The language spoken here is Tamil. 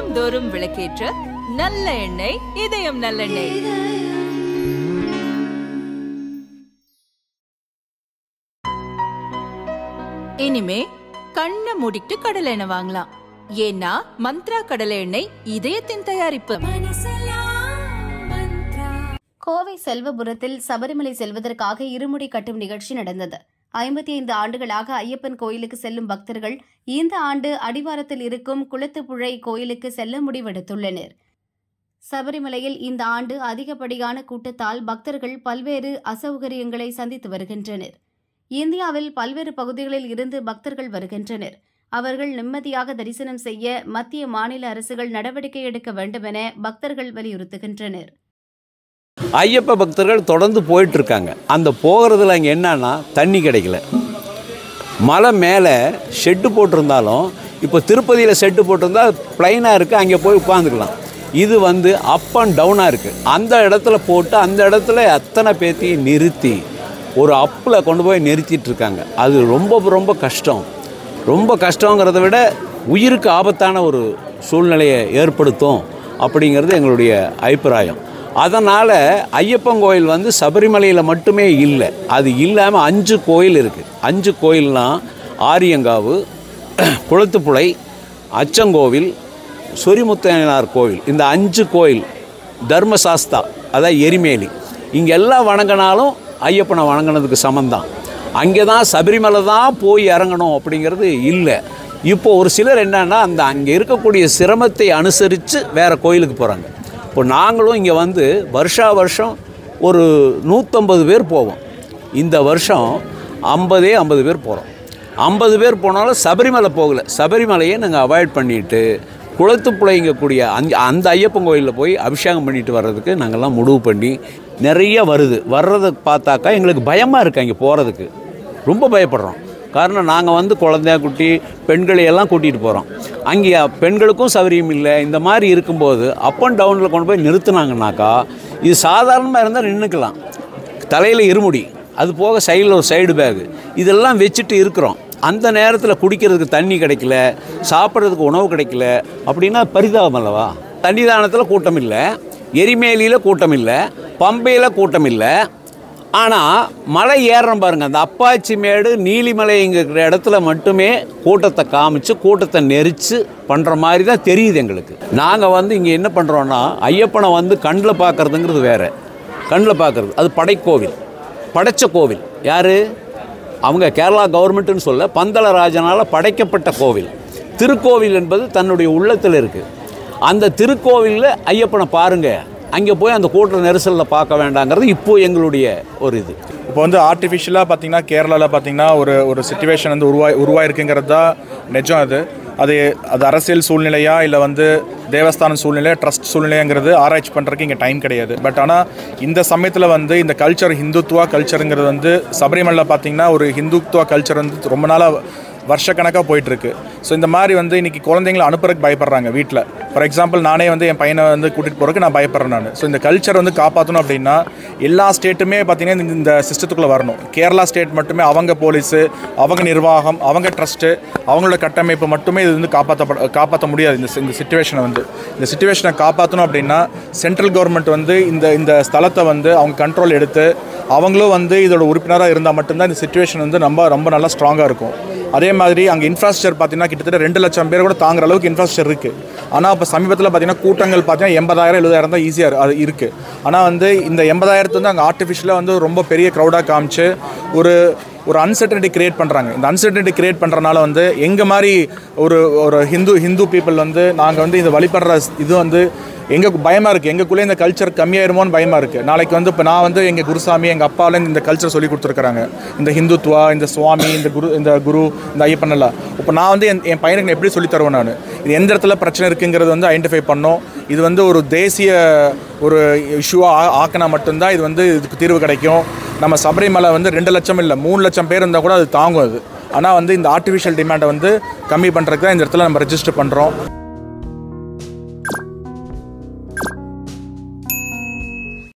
தினம்தோறும் விளக்கேற்ற நல்ல எண்ணெய் இதயம் நல்லெண்ணெய் இனிமே கண்ணை மூடிட்டு கடலை எண்ணெய் வாங்கலாம் ஏன்னா மந்த்ரா கடலை எண்ணெய் இதயத்தின் தயாரிப்பு கோவை செல்வபுரத்தில் சபரிமலை செல்வதற்காக இருமுடி கட்டும் நிகழ்ச்சி நடந்தது ஐம்பத்தி ஐந்து ஆண்டுகளாக ஐயப்பன் கோயிலுக்கு செல்லும் பக்தர்கள் இந்த ஆண்டு அடிவாரத்தில் இருக்கும் குளத்துப்புழை கோயிலுக்கு செல்ல முடிவெடுத்துள்ளனர் சபரிமலையில் இந்த ஆண்டு அதிகப்படியான கூட்டத்தால் பக்தர்கள் பல்வேறு அசௌகரியங்களை சந்தித்து வருகின்றனர் இந்தியாவில் பல்வேறு பகுதிகளில் இருந்து பக்தர்கள் வருகின்றனர் அவர்கள் நிம்மதியாக தரிசனம் செய்ய மத்திய மாநில அரசுகள் நடவடிக்கை எடுக்க வேண்டுமென பக்தர்கள் வலியுறுத்துகின்றனர் ஐயப்ப பக்தர்கள் தொடர்ந்து போயிட்டு இருக்காங்க அந்த போகிறதுல அங்கே என்னன்னா தண்ணி கிடைக்கல மலை மேலே ஷெட்டு போட்டிருந்தாலும் இப்போ திருப்பதியில் ஷெட்டு போட்டிருந்தா ப்ளைனாக இருக்குது அங்கே போய் உட்காந்துக்கலாம் இது வந்து அப் அண்ட் டவுனாக இருக்குது அந்த இடத்துல போட்டு அந்த இடத்துல அத்தனை பேர்த்தையும் நிறுத்தி ஒரு அப்பில் கொண்டு போய் நிறுத்திட்டு இருக்காங்க அது ரொம்ப ரொம்ப கஷ்டம் ரொம்ப கஷ்டங்கிறத விட உயிருக்கு ஆபத்தான ஒரு சூழ்நிலையை ஏற்படுத்தும் அப்படிங்கிறது எங்களுடைய அபிப்பிராயம் அதனால் ஐயப்பன் கோயில் வந்து சபரிமலையில் மட்டுமே இல்லை அது இல்லாமல் அஞ்சு கோயில் இருக்குது அஞ்சு கோயில்னால் ஆரியங்காவு குளத்துப்புழை அச்சங்கோவில் சொரிமுத்தனார் கோவில் இந்த அஞ்சு கோயில் தர்மசாஸ்தா அதாவது எரிமேலி இங்கே எல்லாம் வணங்கினாலும் ஐயப்பனை வணங்கினதுக்கு சமந்தான் அங்கே தான் சபரிமலை தான் போய் இறங்கணும் அப்படிங்கிறது இல்லை இப்போ ஒரு சிலர் என்னன்னா அந்த அங்கே இருக்கக்கூடிய சிரமத்தை அனுசரித்து வேறு கோயிலுக்கு போகிறாங்க இப்போ நாங்களும் இங்கே வந்து வருஷா வருஷம் ஒரு நூற்றம்பது பேர் போவோம் இந்த வருஷம் ஐம்பதே ஐம்பது பேர் போகிறோம் ஐம்பது பேர் போனாலும் சபரிமலை போகல சபரிமலையை நாங்கள் அவாய்ட் பண்ணிட்டு குளத்துப்புழைங்கக்கூடிய அந்த அந்த ஐயப்பன் கோயிலில் போய் அபிஷேகம் பண்ணிட்டு வர்றதுக்கு நாங்கள்லாம் முடிவு பண்ணி நிறைய வருது வர்றதை பார்த்தாக்கா எங்களுக்கு பயமாக இருக்குது அங்கே போகிறதுக்கு ரொம்ப பயப்படுறோம் காரணம் நாங்கள் வந்து குழந்தைய குட்டி பெண்களை எல்லாம் கூட்டிகிட்டு போகிறோம் அங்கே பெண்களுக்கும் சௌகரியம் இல்லை இந்த மாதிரி இருக்கும்போது அப் அண்ட் டவுனில் கொண்டு போய் நிறுத்துனாங்கனாக்கா இது சாதாரணமாக இருந்தால் நின்றுக்கலாம் தலையில் இருமுடி அது போக சைடில் ஒரு சைடு பேகு இதெல்லாம் வச்சுட்டு இருக்கிறோம் அந்த நேரத்தில் குடிக்கிறதுக்கு தண்ணி கிடைக்கல சாப்பிட்றதுக்கு உணவு கிடைக்கல அப்படின்னா பரிதாபம் அல்லவா தண்ணிதானத்தில் கூட்டம் இல்லை எரிமேலியில் கூட்டம் இல்லை பம்பையில் கூட்டம் இல்லை ஆனால் மலை ஏறுறோம் பாருங்க அந்த அப்பாச்சி மேடு நீலிமலைங்கிற இடத்துல மட்டுமே கூட்டத்தை காமிச்சு கூட்டத்தை நெரிச்சு பண்ணுற மாதிரி தான் தெரியுது எங்களுக்கு நாங்கள் வந்து இங்கே என்ன பண்ணுறோன்னா ஐயப்பனை வந்து கண்ணில் பார்க்குறதுங்கிறது வேற கண்ணில் பார்க்குறது அது படைக்கோவில் படைச்ச கோவில் யார் அவங்க கேரளா கவர்மெண்ட்டுன்னு சொல்ல பந்தளராஜனால் படைக்கப்பட்ட கோவில் திருக்கோவில் என்பது தன்னுடைய உள்ளத்தில் இருக்குது அந்த திருக்கோவிலில் ஐயப்பனை பாருங்கள் அங்கே போய் அந்த கூட்ட நெரிசலில் பார்க்க வேண்டாங்கிறது இப்போ எங்களுடைய ஒரு இது இப்போ வந்து ஆர்டிஃபிஷியலாக பார்த்தீங்கன்னா கேரளாவில் பார்த்தீங்கன்னா ஒரு ஒரு சுச்சுவேஷன் வந்து உருவாய் உருவாயிருக்குங்கிறது தான் நிஜம் அது அது அது அரசியல் சூழ்நிலையா இல்லை வந்து தேவஸ்தான சூழ்நிலை ட்ரஸ்ட் சூழ்நிலைங்கிறது ஆராய்ச்சி பண்ணுறதுக்கு இங்கே டைம் கிடையாது பட் ஆனால் இந்த சமயத்தில் வந்து இந்த கல்ச்சர் ஹிந்துத்துவா கல்ச்சருங்கிறது வந்து சபரிமலையில் பார்த்தீங்கன்னா ஒரு ஹிந்துத்துவா கல்ச்சர் வந்து ரொம்ப நாளாக வருஷக்கணக்காக போயிட்டுருக்கு ஸோ இந்த மாதிரி வந்து இன்றைக்கி குழந்தைங்களை அனுப்புறதுக்கு பயப்படுறாங்க வீட்டில் ஃபார் எக்ஸாம்பிள் நானே வந்து என் பையனை வந்து கூட்டிகிட்டு போகிறதுக்கு நான் பயப்படுறேன் நான் ஸோ இந்த கல்ச்சர் வந்து காப்பாற்றணும் அப்படின்னா எல்லா ஸ்டேட்டுமே பார்த்தீங்கன்னா இந்த- இந்த சிஸ்டத்துக்குள்ளே வரணும் கேரளா ஸ்டேட் மட்டுமே அவங்க போலீஸு அவங்க நிர்வாகம் அவங்க ட்ரஸ்ட்டு அவங்களோட கட்டமைப்பு மட்டுமே இது வந்து காப்பாற்ற காப்பாற்ற முடியாது இந்த இந்த சுச்சுவேஷனை வந்து இந்த சுச்சுவேஷனை காப்பாற்றணும் அப்படின்னா சென்ட்ரல் கவர்மெண்ட் வந்து இந்த இந்த ஸ்தலத்தை வந்து அவங்க கண்ட்ரோல் எடுத்து அவங்களும் வந்து இதோட உறுப்பினராக இருந்தால் மட்டும்தான் இந்த சுச்சுவேஷன் வந்து ரொம்ப ரொம்ப நல்லா ஸ்ட்ராங்காக இருக்கும் அதே மாதிரி அங்கே இன்ஃப்ராஸ்ட்ரக்சர் பார்த்தீங்கன்னா கிட்டத்தட்ட ரெண்டு லட்சம் பேர் கூட தாங்குற அளவுக்கு இன்ஃப்ராஸ்ட்ரக்சர் இருக்குது ஆனால் இப்போ சமீபத்தில் பார்த்தீங்கன்னா கூட்டங்கள் பார்த்தீங்கன்னா எண்பதாயிரம் எழுபதாயிரம் தான் ஈஸியாக அது இருக்குது ஆனால் வந்து இந்த எண்பதாயிரத்து வந்து அங்கே ஆர்டிஃபிஷியலாக வந்து ரொம்ப பெரிய க்ரௌடாக காமிச்சு ஒரு ஒரு அன்சர்டனிட்டி கிரியேட் பண்ணுறாங்க இந்த அன்சர்டனிட்டி கிரியேட் பண்ணுறனால வந்து எங்கள் மாதிரி ஒரு ஒரு ஹிந்து ஹிந்து பீப்புள் வந்து நாங்கள் வந்து இந்த வழிபடுற இது வந்து எங்கள் பயமாக இருக்குது எங்களுக்குள்ளே இந்த கல்ச்சர் கம்மியாயிருமோன்னு பயமாக இருக்குது நாளைக்கு வந்து இப்போ நான் வந்து எங்கள் குருசாமி எங்கள் அப்பாவில் இந்த கல்ச்சர் சொல்லி கொடுத்துருக்குறாங்க இந்த ஹிந்துத்துவா இந்த சுவாமி இந்த குரு இந்த குரு இந்த ஐயப்பன் எல்லாம் இப்போ நான் வந்து என் என் பையனுக்கு நான் எப்படி சொல்லித் தருவேன் நான் இது எந்த இடத்துல பிரச்சனை இருக்குங்கிறது வந்து ஐடென்டிஃபை பண்ணோம் இது வந்து ஒரு தேசிய ஒரு இஷ்யூவாக ஆக்கினா மட்டும்தான் இது வந்து இதுக்கு தீர்வு கிடைக்கும் நம்ம சபரிமலை வந்து ரெண்டு லட்சம் இல்லை மூணு லட்சம் பேர் இருந்தால் கூட அது தாங்கும் அது ஆனால் வந்து இந்த ஆர்டிஃபிஷியல் டிமாண்டை வந்து கம்மி பண்ணுறதுக்கு தான் இந்த இடத்துல நம்ம ரெஜிஸ்டர் பண்ணுறோம்